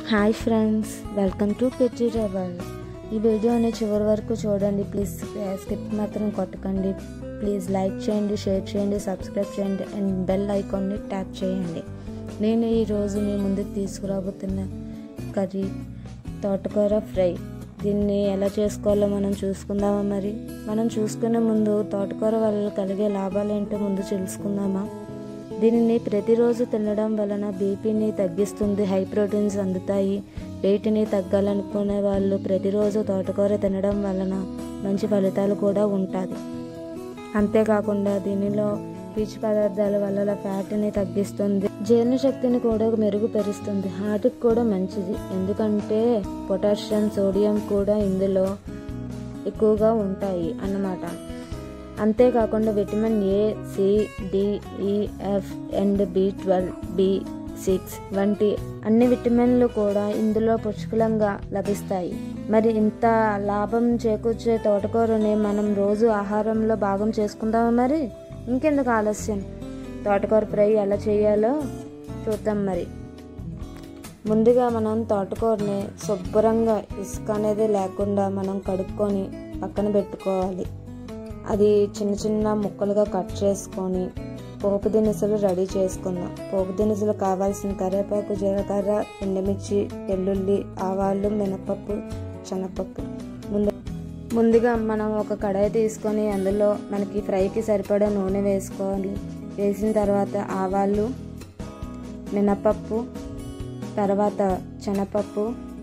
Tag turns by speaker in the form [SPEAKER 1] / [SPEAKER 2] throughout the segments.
[SPEAKER 1] hi friends welcome to Kidzee travel ఈ వీడియోని చివరి వరకు చూడండి ప్లీజ్ స్కిప్ మాత్రం కొట్టకండి ప్లీజ్ లైక్ చేయండి షేర్ చేయండి సబ్స్క్రైబ్ చేయండి అండ్ బెల్ ఐకాన్ని ట్యాప్ చేయండి నేను ఈరోజు మీ ముందుకు తీసుకురాబోతున్న కర్రీ తోటకూర ఫ్రై దీన్ని ఎలా చేసుకోవాలో మనం చూసుకుందామా మరి మనం చూసుకునే ముందు తోటకూర వల్ల కలిగే లాభాలు ఏంటో ముందు తెలుసుకుందామా దీనిని ప్రతిరోజు తినడం వలన బీపీని తగ్గిస్తుంది హై ప్రోటీన్స్ అందుతాయి వెయిట్ని తగ్గాలనుకునే వాళ్ళు ప్రతిరోజు తోటకూర తినడం వలన మంచి ఫలితాలు కూడా ఉంటుంది అంతేకాకుండా దీనిలో పీచు పదార్థాల వల్ల ఫ్యాట్ని తగ్గిస్తుంది జీర్ణశక్తిని కూడా మెరుగుపరుస్తుంది హార్ట్కి కూడా మంచిది ఎందుకంటే పొటాషియం సోడియం కూడా ఇందులో ఎక్కువగా ఉంటాయి అన్నమాట అంతేకాకుండా vitamin A C D E F and B twelve B six వంటి అన్ని విటమిన్లు కూడా ఇందులో పుష్కలంగా లభిస్తాయి మరి ఇంత లాభం చేకూర్చే తోటకూరని మనం రోజు ఆహారంలో భాగం చేసుకుందామా మరి ఇంకెందుకు ఆలస్యం తోటకూర ఫ్రై ఎలా చేయాలో చూద్దాం మరి ముందుగా మనం తోటకూరని శుభ్రంగా ఇసుక అనేది లేకుండా మనం కడుక్కొని పక్కన పెట్టుకోవాలి అది చిన్న చిన్న ముక్కలుగా కట్ చేసుకొని పోపు దినుసులు రెడీ చేసుకుందాం పోపు దినుసులు కావాల్సిన కరివేపాకు జీలకర్ర ఎండుమిర్చి వెల్లుల్లి ఆవాలు మినపప్పు శనగపప్పు ముందు ముందుగా మనం ఒక కడాయి తీసుకొని అందులో మనకి ఫ్రైకి సరిపడా నూనె వేసుకోవాలి వేసిన తర్వాత ఆవాలు మినపప్పు తర్వాత శనగపప్పు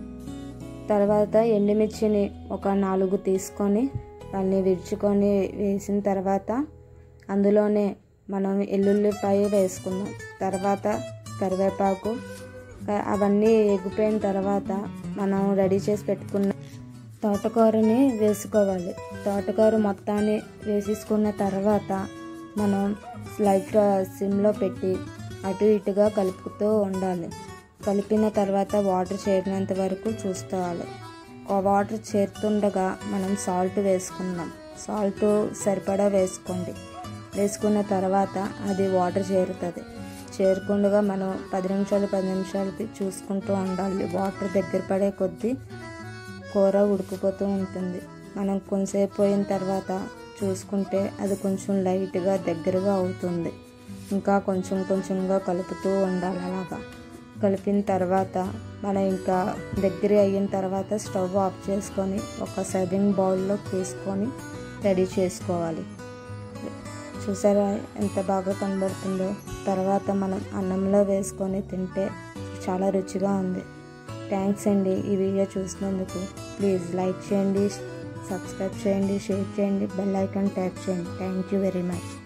[SPEAKER 1] తర్వాత ఎండుమిర్చిని ఒక నాలుగు తీసుకొని వాళ్ళని విరుచుకొని వేసిన తర్వాత అందులోనే మనం ఎల్లుల్లిపాయ వేసుకుందాం తర్వాత కరివేపాకు అవన్నీ ఎగిపోయిన తర్వాత మనం రెడీ చేసి పెట్టుకున్న తోటకూరని వేసుకోవాలి తోటకూర మొత్తాన్ని వేసేసుకున్న తర్వాత మనం స్లైట్ సిమ్లో పెట్టి అటు ఇటుగా కలుపుతూ ఉండాలి కలిపిన తర్వాత వాటర్ చేరినంత వరకు చూసుకోవాలి వాటర్ చేరుతుండగా మనం సాల్ట్ వేసుకుందాం సాల్ట్ సరిపడా వేసుకోండి వేసుకున్న తర్వాత అది వాటర్ చేరుతుంది చేరుకుండగా మనం పది నిమిషాలు పది నిమిషాలకి చూసుకుంటూ ఉండాలి వాటర్ దగ్గర పడే కొద్దీ కూర ఉడికిపోతూ ఉంటుంది మనం కొంతసేపు పోయిన తర్వాత చూసుకుంటే అది కొంచెం లైట్గా దగ్గరగా అవుతుంది ఇంకా కొంచెం కొంచెంగా కలుపుతూ ఉండాలి అలాగా కలిపిన తర్వాత మనం ఇంకా దగ్గర అయిన తర్వాత స్టవ్ ఆఫ్ చేసుకొని ఒక సర్వింగ్ బౌల్లో తీసుకొని రెడీ చేసుకోవాలి చూసారా ఎంత బాగా కనబడుతుందో తర్వాత మనం అన్నంలో వేసుకొని తింటే చాలా రుచిగా ఉంది థ్యాంక్స్ అండి ఈ వీడియో చూసినందుకు ప్లీజ్ లైక్ చేయండి సబ్స్క్రైబ్ చేయండి షేర్ చేయండి బెల్ ఐకాన్ ట్యాప్ చేయండి థ్యాంక్ యూ వెరీ మచ్